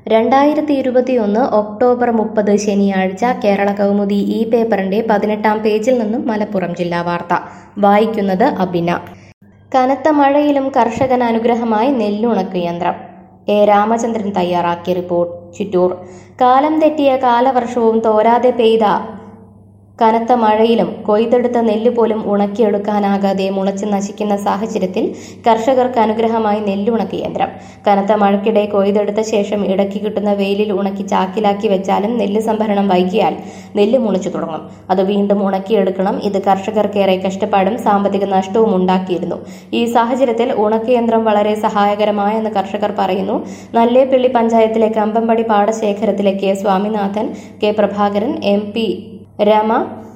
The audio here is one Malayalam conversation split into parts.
രണ്ടായിരത്തി ഇരുപത്തിയൊന്ന് ഒക്ടോബർ മുപ്പത് ശനിയാഴ്ച കേരള കൗമുദി ഈ പേപ്പറിന്റെ പതിനെട്ടാം പേജിൽ നിന്നും മലപ്പുറം ജില്ലാ വാർത്ത വായിക്കുന്നത് അബിന കനത്ത മഴയിലും കർഷകന് അനുഗ്രഹമായി നെല്ലുണക്ക് യന്ത്രം എ രാമചന്ദ്രൻ തയ്യാറാക്കിയ റിപ്പോർട്ട് ചിറ്റൂർ കാലം തെറ്റിയ കാലവർഷവും തോരാതെ പെയ്ത കനത്ത മഴയിലും കൊയ്തെടുത്ത നെല്ല് പോലും ഉണക്കിയെടുക്കാനാകാതെ മുളച്ച് നശിക്കുന്ന സാഹചര്യത്തിൽ കർഷകർക്ക് അനുഗ്രഹമായി നെല്ലുണക്ക് യന്ത്രം കനത്ത മഴയ്ക്കിടെ കൊയ്തെടുത്ത ശേഷം ഇടയ്ക്ക് കിട്ടുന്ന വെയിലിൽ ഉണക്കി ചാക്കിലാക്കി വെച്ചാലും നെല്ല് സംഭരണം വൈകിയാൽ നെല്ല് മുളച്ചു തുടങ്ങും അത് വീണ്ടും ഉണക്കിയെടുക്കണം ഇത് കർഷകർക്കേറെ കഷ്ടപ്പാടും സാമ്പത്തിക നഷ്ടവും ഉണ്ടാക്കിയിരുന്നു ഈ സാഹചര്യത്തിൽ ഉണക്കയന്ത്രം വളരെ സഹായകരമായെന്ന് കർഷകർ പറയുന്നു നല്ലേപ്പിള്ളി പഞ്ചായത്തിലെ കമ്പമ്പടി പാടശേഖരത്തിലെ K Swaminathan K Prabhakaran M P Rama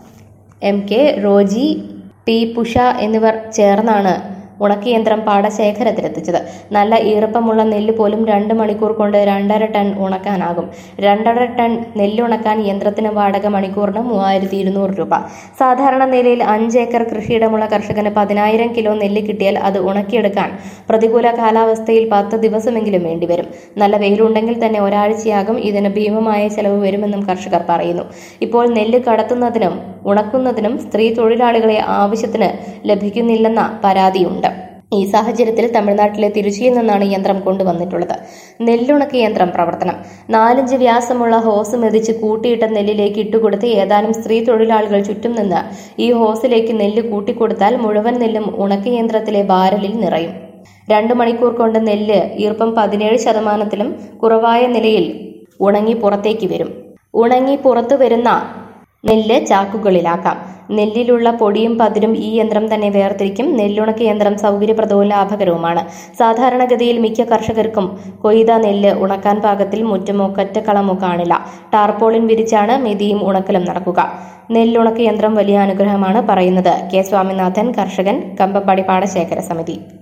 M K Roji P Pusha എന്നിവർ ചേർന്നാണ് ഉണക്കയന്ത്രം പാടശേഖരത്തിലെത്തിച്ചത് നല്ല ഈർപ്പമുള്ള നെല്ല് പോലും രണ്ട് മണിക്കൂർ കൊണ്ട് രണ്ടര ടൺ ഉണക്കാനാകും രണ്ടര ടൺ നെല്ല് ഉണക്കാൻ യന്ത്രത്തിന് വാടക മണിക്കൂറിന് മൂവായിരത്തി ഇരുന്നൂറ് രൂപ സാധാരണ നിലയിൽ അഞ്ച് ഏക്കർ കൃഷിയിടമുള്ള കർഷകന് പതിനായിരം കിലോ നെല്ല് കിട്ടിയാൽ അത് ഉണക്കിയെടുക്കാൻ പ്രതികൂല കാലാവസ്ഥയിൽ പത്ത് ദിവസമെങ്കിലും വേണ്ടിവരും നല്ല വെയിലുണ്ടെങ്കിൽ തന്നെ ഒരാഴ്ചയാകും ഇതിന് ഭീമമായ ചെലവ് വരുമെന്നും കർഷകർ പറയുന്നു ഇപ്പോൾ നെല്ല് കടത്തുന്നതിനും ഉണക്കുന്നതിനും സ്ത്രീ തൊഴിലാളികളെ ആവശ്യത്തിന് ലഭിക്കുന്നില്ലെന്ന പരാതിയുണ്ട് ഈ സാഹചര്യത്തിൽ തമിഴ്നാട്ടിലെ തിരുച്ചിയിൽ നിന്നാണ് യന്ത്രം കൊണ്ടുവന്നിട്ടുള്ളത് നെല്ലുണക്ക് യന്ത്രം പ്രവർത്തനം നാലഞ്ച് വ്യാസമുള്ള ഹോസ് മെതിച്ച് കൂട്ടിയിട്ട നെല്ലിലേക്ക് ഇട്ടുകൊടുത്ത് ഏതാനും സ്ത്രീ തൊഴിലാളികൾ ചുറ്റും നിന്ന് ഈ ഹോസിലേക്ക് നെല്ല് കൂട്ടിക്കൊടുത്താൽ മുഴുവൻ നെല്ലും ഉണക്ക് യന്ത്രത്തിലെ ബാരലിൽ നിറയും രണ്ടു മണിക്കൂർ കൊണ്ട് നെല്ല് ഈർപ്പം പതിനേഴ് ശതമാനത്തിലും കുറവായ നിലയിൽ ഉണങ്ങി പുറത്തേക്ക് വരും ഉണങ്ങി പുറത്തു വരുന്ന നെല്ല് ചാക്കുകളിലാക്കാം നെല്ലിലുള്ള പൊടിയും പതിരും ഈ യന്ത്രം തന്നെ വേർതിരിക്കും നെല്ലുണക്ക് യന്ത്രം സൗകര്യപ്രദവും ലാഭകരവുമാണ് സാധാരണഗതിയിൽ മിക്ക കർഷകർക്കും കൊയ്ത നെല്ല് ഉണക്കാൻ പാകത്തിൽ മുറ്റമോ കറ്റക്കളമോ കാണില്ല ടാർപോളിൻ വിരിച്ചാണ് മെതിയും ഉണക്കലും നടക്കുക നെല്ലുണക്ക് യന്ത്രം വലിയ അനുഗ്രഹമാണ് പറയുന്നത് കെ സ്വാമിനാഥൻ കർഷകൻ കമ്പപ്പാടി പാടശേഖര സമിതി